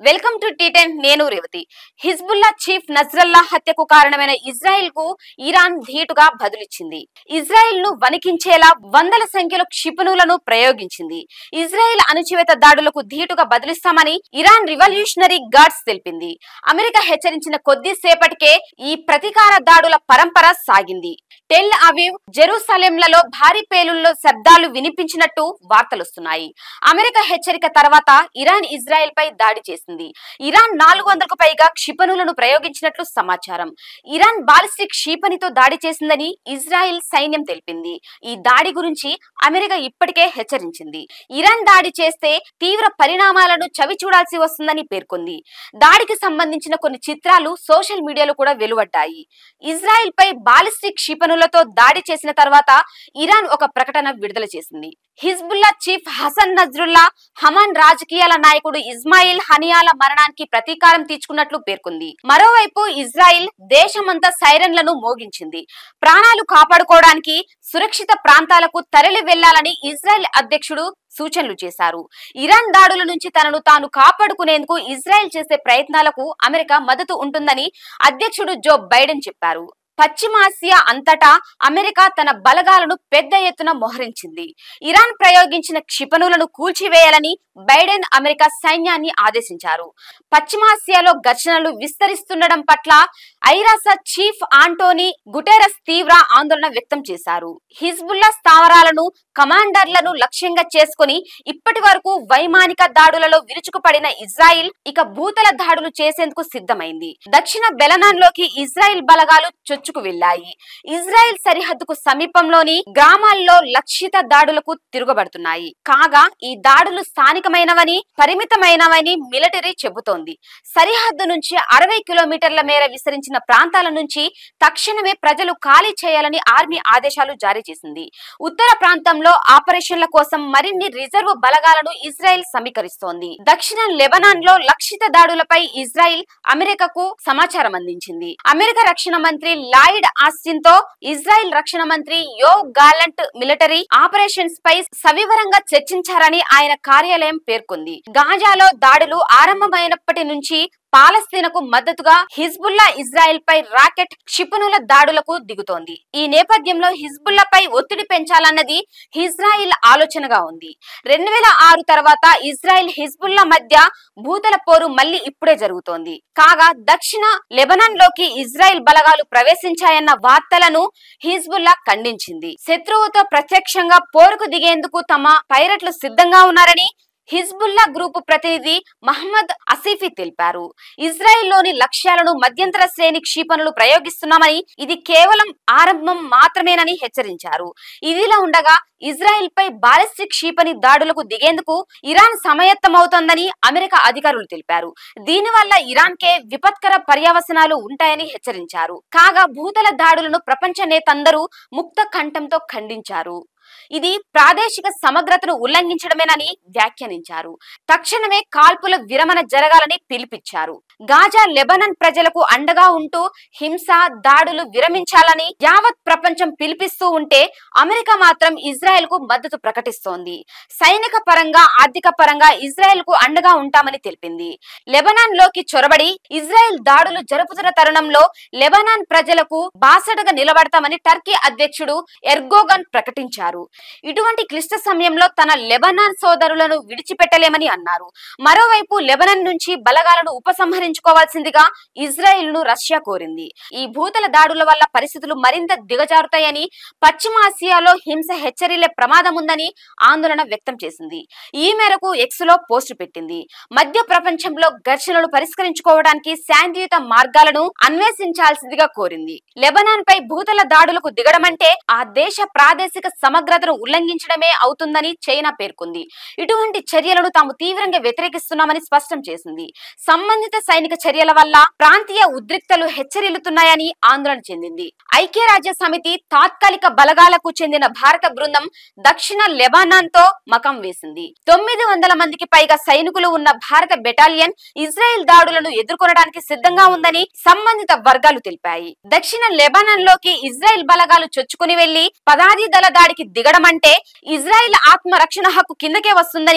welcome to tea ten నేను Revathi Hezbollah chief నజ్రల్లా హత్యకు కారణమైన ఇజ్రాయెల్ కు ఇరాన్ ధీటుగా బదులిచ్చింది ఇజ్రాయెల్ ను వణికించేలా వందల సంఖ్యలో క్షిపణులను ప్రయోగించింది ఇజ్రాయెల్ అణచివేత దాడులకు ధీటుగా బదులిస్తామని ఇరాన్ రివల్యూషనరీ గార్డ్స్ తెలిపింది అమెరికా హెచ్చరించిన కొద్దిసేపటికే ఈ ప్రతీకార దాడుల పరంపర సాగింది టెల్ అవీవ్ జెరూసలేంలలో భారీ పేలుల్లో శబ్దాలు వినిపించినట్టు వార్తలొస్తున్నాయి అమెరికా హెచ్చరిక తర్వాత ఇరాన్ ఇజ్రాయెల్ పై దాడి చేసింది ఇరాన్ నాలుగు వందలకు పైగా క్షిపణులను ప్రయోగించినట్లు సమాచారం ఇరాన్ బాలిస్టిక్ క్షిపణితో దాడి చేసిందని ఇజ్రాయెల్ సైన్యం తెలిపింది ఈ దాడి గురించి అమెరికా ఇప్పటికే హెచ్చరించింది ఇరాన్ దాడి చేస్తే తీవ్ర పరిణామాలను చవి చూడాల్సి వస్తుందని పేర్కొంది దాడికి సంబంధించిన కొన్ని చిత్రాలు సోషల్ మీడియాలో కూడా వెలువడ్డాయి ఇజ్రాయెల్ పై బాలిస్టిక్ క్షిపణులతో దాడి చేసిన తర్వాత ఇరాన్ ఒక ప్రకటన విడుదల చేసింది Hezbollah chief Hassan Nasrallah Hamas రాజకీయాల నాయకుడు ఇస్మాయిల్ హనియాల మరణానికి ప్రతీకారం తీర్చుకున్నట్లు పేర్కొంది మరోవైపు ఇజ్రాయిల్ దేశమంతా సైరన్లను మోగించింది ప్రాణాలు కాపాడుకోవడానికి సురక్షిత ప్రాంతాలకు తరలి వెళ్లాలని ఇజ్రాయెల్ అధ్యక్షుడు సూచనలు చేశారు ఇరాన్ దాడుల నుంచి తనను తాను కాపాడుకునేందుకు ఇజ్రాయెల్ చేసే ప్రయత్నాలకు అమెరికా మద్దతు ఉంటుందని అధ్యక్షుడు జో బైడెన్ చెప్పారు పశ్చిమాసియా అంతటా అమెరికా తన బలగాలను పెద్ద ఎత్తున మోహరించింది ఇరాన్ ప్రయోగించిన క్షిపణులను కూల్చివేయాలని బైడెన్ అమెరికా సైన్యాన్ని ఆదేశించారు పశ్చిమాసియాలో ఘర్షణలు విస్తరిస్తుండడం పట్ల ఐరాస చీఫ్ ఆంటోనీ గుటెరస్ తీవ్ర ఆందోళన వ్యక్తం చేశారు హిజ్బుల్లా స్థావరాలను కమాండర్లను లక్ష్యంగా చేసుకుని ఇప్పటి వరకు వైమానిక దాడులలో విరుచుకుపడిన ఇజ్రాయిల్ ఇక భూతల దాడులు చేసేందుకు సిద్ధమైంది దక్షిణ బెలనాన్లోకి ఇజ్రాయిల్ బలగాలు చొచ్చుకు వెళ్లాయి ఇజ్రాయిల్ సరిహద్దుకు సమీపంలోని గ్రామాల్లో లక్షిత దాడులకు తిరగబడుతున్నాయి కాగా ఈ దాడులు స్థానికమైనవని పరిమితమైనవని మిలిటరీ చెబుతోంది సరిహద్దు నుంచి అరవై కిలోమీటర్ల మేర విస్తరించిన ప్రాంతాల నుంచి తక్షణమే ప్రజలు ఖాళీ చేయాలని ఆర్మీ ఆదేశాలు జారీ చేసింది ఉత్తర ప్రాంతంలో ఆపరేషన్ల కోసం మరిన్ని రిజర్వ్ బలగాలను ఇజ్రాయెల్ సమీకరిస్తోంది దక్షిణ లెబనాన్ లో లక్షిత దాడులపై ఇజ్రాయిల్ అమెరికాకు సమాచారం అందించింది అమెరికా రక్షణ మంత్రి లాయిడ్ ఆస్టిన్ తో ఇజ్రాయెల్ రక్షణ మంత్రి యో గాలంట్ మిలిటరీ ఆపరేషన్స్ పై సవివరంగా చర్చించారని ఆయన కార్యాలయం పేర్కొంది గాజాలో దాడులు ఆరంభమైనప్పటి నుంచి పాలస్తీనకు మద్దతుగా హిజ్బుల్లా ఇజ్రాయెల్ పై రాకెట్ క్షిపణుల దాడులకు దిగుతోంది ఈ నేపథ్యంలో హిజ్బుల్లా పై ఒత్తిడి పెంచాలన్నది ఇజ్రాయిల్ ఆలోచనగా ఉంది రెండు వేల ఆరు తర్వాత ఇజ్రాయెల్ హిజ్బుల్లా మధ్య భూతల పోరు మళ్లీ ఇప్పుడే జరుగుతోంది కాగా దక్షిణ లెబనాన్ లోకి ఇజ్రాయెల్ బలగాలు ప్రవేశించాయన్న వార్తలను హిజ్బుల్లా ఖండించింది శత్రువుతో ప్రత్యక్షంగా పోరుకు దిగేందుకు తమ పైరట్లు సిద్ధంగా ఉన్నారని హిజ్బుల్లా గ్రూపు ప్రతినిధి మహమ్మద్ అసీఫీ తెలిపారు ఇజ్రాయెల్లోని లక్ష్యాలను మధ్యంతర శ్రేణి క్షిపణులు ప్రయోగిస్తున్నామని ఇది కేవలం ఆరంభం మాత్రమేనని హెచ్చరించారు ఇదిలా ఉండగా ఇజ్రాయెల్ పై బాలిస్టిక్ క్షిపణి దాడులకు దిగేందుకు ఇరాన్ సమాయత్తమవుతోందని అమెరికా అధికారులు తెలిపారు దీనివల్ల ఇరాన్ కే విపత్కర పర్యవసనాలు ఉంటాయని హెచ్చరించారు కాగా భూతల దాడులను ప్రపంచ నేతందరూ ముక్త కంఠంతో ఖండించారు ఇది ప్రాదేశిక సమగ్రతను ఉల్లంఘించడమేనని వ్యాఖ్యానించారు తక్షణమే కాల్పుల విరమణ జరగాలని పిలుపిచ్చారు గాజా లెబనన్ ప్రజలకు అండగా ఉంటూ హింస దాడులు విరమించాలని యావత్ ప్రపంచం పిలిపిస్తూ ఉంటే అమెరికా మాత్రం ఇజ్రాయెల్ కు మద్దతు ప్రకటిస్తోంది సైనిక పరంగా ఆర్థిక పరంగా ఇజ్రాయెల్ కు అండగా ఉంటామని తెలిపింది లెబనాన్ లోకి చొరబడి ఇజ్రాయెల్ దాడులు జరుపుతున్న తరుణంలో లెబనాన్ ప్రజలకు బాసటగా నిలబడతామని టర్కీ అధ్యక్షుడు ఎర్గోగన్ ప్రకటించారు ఇటువంటి క్లిష్ట సమయంలో తన లెబనాన్ సోదరులను విడిచిపెట్టలేమని అన్నారు మరోవైపు లెబనాన్ నుంచి బలగాలను ఉపసంహరించుకోవాల్సిందిగా ఇజ్రాయెల్ ను రష్యా కోరింది ఈ భూతల దాడుల వల్ల పరిస్థితులు మరింత దిగజారుతాయని పశ్చిమాసియాలో హింస హెచ్చరిలే ప్రమాదం ఉందని ఆందోళన వ్యక్తం చేసింది ఈ మేరకు ఎక్స్ లో పోస్టు పెట్టింది మధ్య ప్రపంచంలో ఘర్షణలు పరిష్కరించుకోవడానికి శాంతియుత మార్గాలను అన్వేషించాల్సిందిగా కోరింది లెబనాన్ పై భూతల దాడులకు దిగడమంటే ఆ దేశ ప్రాదేశిక సమగ్రతను ఉల్లంఘించడమే అవుతుందని చైనా పేర్కొంది ఇటువంటి చర్యలను తాము తీవ్రంగా వ్యతిరేకిస్తున్నామని స్పష్టం చేసింది సంబంధిత సైనిక చర్యల వల్ల ప్రాంతీయ ఉద్రిక్తలు హెచ్చరిల్లుతున్నాయని ఆందోళన చెందింది ఐక్యరాజ్య సమితి తాత్కాలిక బలగాలకు చెందిన భారత బృందం దక్షిణ లెబానాన్ తో మకం వేసింది తొమ్మిది వందల మందికి పైగా సైనికులు ఉన్న భారత బెటాలియన్ ఇజ్రాయెల్ దాడులను ఎదుర్కొనడానికి సిద్ధంగా ఉందని సంబంధిత వర్గాలు తెలిపాయి దక్షిణ లెబానాన్ లోకి ఇజ్రాయెల్ బలగాలు చొచ్చుకుని వెళ్లి పదాది దళ దాడికి దిగడం అంటే ఇజ్రాయెల్ ఆత్మ రక్షణ హక్కు కిందకే వస్తుందని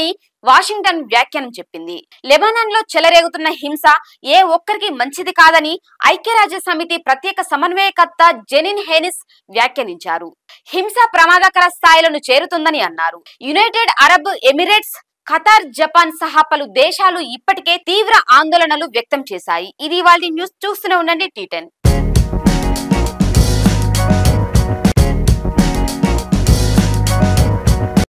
వాషింగ్టన్ వ్యాఖ్యానం చెప్పింది లెబనాన్ లో చెలరేగుతున్న హింస ఏ ఒక్కరికి మంచిది కాదని ఐక్యరాజ్య సమితి ప్రత్యేక సమన్వయకర్త జెనిన్ హెనిస్ వ్యాఖ్యానించారు హింస ప్రమాదకర స్థాయిలను చేరుతుందని అన్నారు United Arab Emirates Qatar Japan సహా పలు దేశాలు ఇప్పటికే తీవ్ర ఆందోళనలు వ్యక్తం చేశాయి ఇది వాళ్ళ న్యూస్ చూస్తూనే ఉండండి టీ